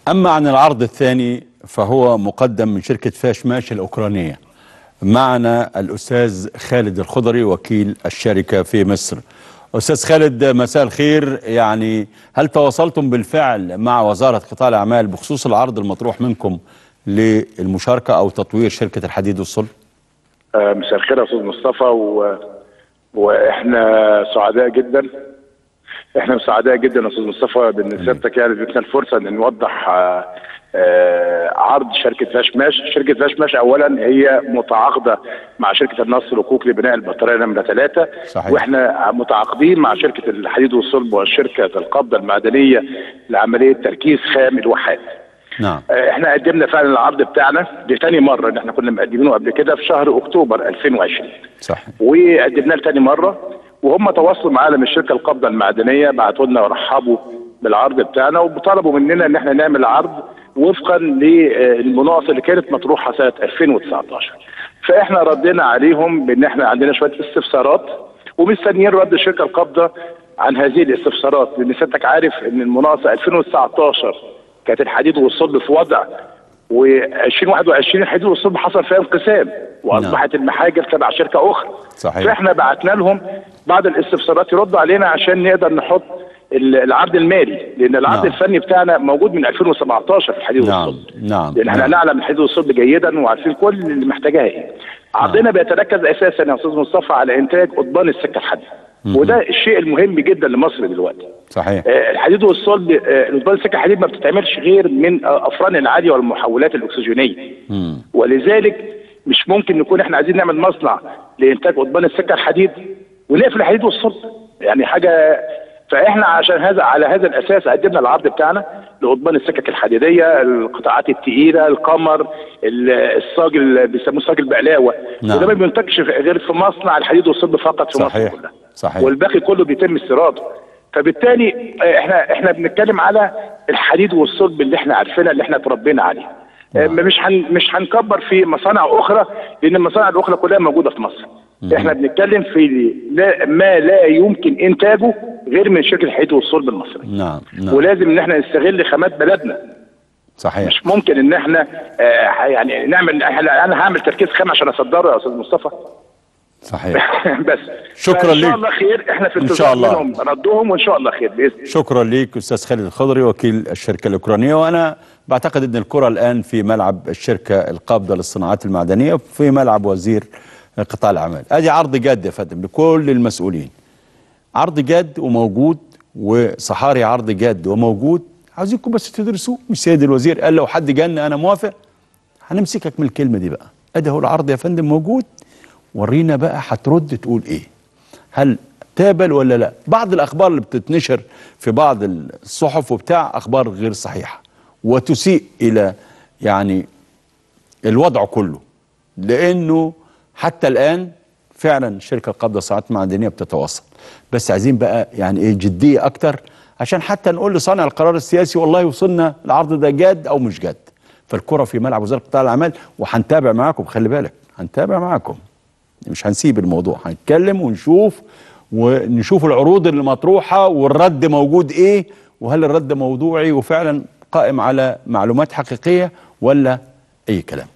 أما عن العرض الثاني فهو مقدم من شركة فاشماش الأوكرانية معنا الأستاذ خالد الخضري وكيل الشركة في مصر أستاذ خالد مساء الخير يعني هل تواصلتم بالفعل مع وزارة قطاع الأعمال بخصوص العرض المطروح منكم للمشاركة أو تطوير شركة الحديد والصلب؟ آه، مساء الخير يا استاذ مصطفى و... واحنا سعداء جدا احنا سعداء جدا يا استاذ مصطفى بان سيادتك يعني ادتنا الفرصه ان نوضح آه، آه، عرض شركه فاشماش، شركه فاشماش اولا هي متعاقده مع شركه النصر الحقوق لبناء البطاريه نمره ثلاثه صحيح. واحنا متعاقدين مع شركه الحديد والصلب وشركه القبضه المعدنيه لعمليه تركيز خام الواحات. نعم آه، احنا قدمنا فعلا العرض بتاعنا دي تاني مره ان احنا كنا مقدمينه قبل كده في شهر اكتوبر 2020 صحيح وقدمناه لتاني مره وهم تواصلوا معانا من الشركه القابضه المعدنيه بعتوا لنا ورحبوا بالعرض بتاعنا وطلبوا مننا ان احنا نعمل عرض وفقا للمناقصه اللي كانت مطروحه سنه 2019 فاحنا ردينا عليهم بان احنا عندنا شويه استفسارات ومستنيين رد الشركه القابضه عن هذه الاستفسارات لان سيادتك عارف ان المناقصه 2019 كانت الحديد والصلب في وضع و2021 الحديد والصلب حصل فيها انقسام واصبحت المحاجر تبع شركه اخرى صحيح. فاحنا بعتنا لهم بعض الاستفسارات يردوا علينا عشان نقدر نحط ال- العرض المالي لان العرض نعم. الفني بتاعنا موجود من 2017 في الحديد نعم والصلب نعم لان احنا نعم. نعلم الحديد والصلب جيدا وعارفين كل اللي محتاجاه ايه عرضنا بيتركز اساسا يا استاذ مصطفى على انتاج قضبان السكه الحديد وده الشيء المهم جدا لمصر دلوقتي صحيح آه، الحديد والصلب آه، القضبان السكه الحديد ما بتتعملش غير من آه، افران العاليه والمحولات الاكسجينيه مم. ولذلك مش ممكن نكون احنا عايزين نعمل مصنع لانتاج قضبان السكه الحديد ونقفل الحديد والصلب يعني حاجه فاحنا عشان هذا على هذا الاساس قدمنا العرض بتاعنا لقضبان السكك الحديديه القطاعات الثقيله القمر ال- الصاج اللي بيسموه صاج البقلاوه نعم. وده ما بينتجش غير في مصنع الحديد والصلب فقط في صحيح مصر كلها صحيح والباقي كله بيتم استيراده فبالتالي آه، احنا احنا بنتكلم على الحديد والصلب اللي احنا عارفينها اللي احنا اتربينا عليها آه، مش هن مش هنكبر في مصانع اخرى لان المصانع الاخرى كلها موجوده في مصر احنا بنتكلم في لا ما لا يمكن انتاجه غير من شركه الحديد والصلب المصري نعم نعم ولازم ان احنا نستغل خامات بلدنا صحيح مش ممكن ان احنا آه، يعني نعمل انا هعمل تركيز خام عشان اصدره يا استاذ مصطفى صحيح بس شكراً فإن ليك. شاء الله خير احنا في إن شاء انتظار الله. منهم ردهم وان شاء الله خير باذن الله شكرا ليك استاذ خالد الخضري وكيل الشركه الاوكرانيه وانا بعتقد ان الكره الان في ملعب الشركه القابضه للصناعات المعدنيه في ملعب وزير قطاع الاعمال ادي عرض جاد يا فندم لكل المسؤولين عرض جاد وموجود وصحاري عرض جاد وموجود عاوزينكم بس تدرسوه مش سيد الوزير قال لو حد جالنا انا موافق هنمسكك من الكلمه دي بقى ادي اهو العرض يا فندم موجود ورينا بقى هترد تقول ايه هل تابل ولا لا بعض الاخبار اللي بتتنشر في بعض الصحف وبتاع اخبار غير صحيحه وتسيء الى يعني الوضع كله لانه حتى الان فعلا شركه القبضه الصناعات المعدنيه بتتواصل بس عايزين بقى يعني ايه جديه اكتر عشان حتى نقول لصانع القرار السياسي والله وصلنا العرض ده جاد او مش جاد فالكره في ملعب وزاره قطاع الاعمال وهنتابع معاكم خلي بالك هنتابع معاكم مش هنسيب الموضوع هنتكلم ونشوف ونشوف العروض اللي مطروحه والرد موجود ايه وهل الرد موضوعي وفعلا قائم على معلومات حقيقيه ولا اي كلام